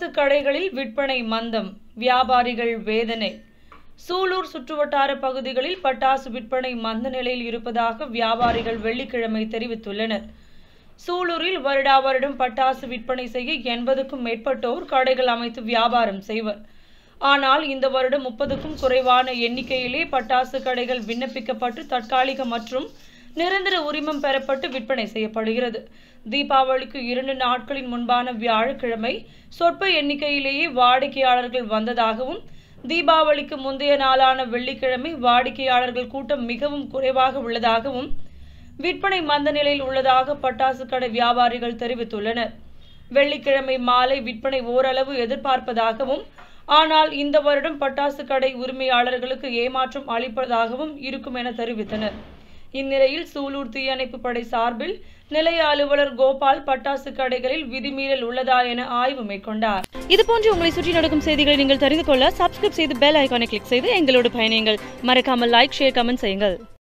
பட்டாசு கடைகளில் விற்பனை மந்தம் வியாபாரிகள் வேதனை சூலூர் சுற்றுவட்டார பகுதிகளில் பட்டாசு விற்பனை மந்த நிலையில் இருப்பதாக வியாபாரிகள் வெள்ளிக்கிழமை தெரிவித்துள்ளனர் சூலூரில் வருடா வருடம் பட்டாசு விற்பனை செய்ய எண்பதுக்கும் மேற்பட்டோர் கடைகள் அமைத்து வியாபாரம் செய்வர் ஆனால் இந்த வருடம் முப்பதுக்கும் குறைவான எண்ணிக்கையிலே பட்டாசு கடைகள் விண்ணப்பிக்கப்பட்டு தற்காலிக மற்றும் நிரந்தர உரிமம் பெறப்பட்டு விற்பனை செய்யப்படுகிறது தீபாவளிக்கு இரண்டு நாட்களின் முன்பான வியாழக்கிழமை சொற்ப எண்ணிக்கையிலேயே வாடிக்கையாளர்கள் வந்ததாகவும் தீபாவளிக்கு முந்தைய நாளான வெள்ளிக்கிழமை வாடிக்கையாளர்கள் கூட்டம் மிகவும் குறைவாக உள்ளதாகவும் விற்பனை மந்த நிலையில் உள்ளதாக பட்டாசு கடை வியாபாரிகள் தெரிவித்துள்ளனர் வெள்ளிக்கிழமை மாலை விற்பனை ஓரளவு எதிர்பார்ப்பதாகவும் ஆனால் இந்த வருடம் பட்டாசு கடை உரிமையாளர்களுக்கு ஏமாற்றம் அளிப்பதாகவும் இருக்கும் என தெரிவித்தனர் இந்நிலையில் சூலூர் தீயணைப்பு படை சார்பில் நிலைய அலுவலர் கோபால் பட்டாசு கடைகளில் விதிமீறல் உள்ளதா என ஆய்வு மேற்கொண்டார் இதுபோன்று உங்களை சுற்றி நடக்கும் செய்திகளை நீங்கள் தெரிந்து கொள்ள சப்ஸ்கிரைப் செய்து பெல் ஐகானை கிளிக் செய்து எங்களோடு பயணியுங்கள் மறக்காமல் லைக் ஷேர் கமெண்ட் செய்யுங்கள்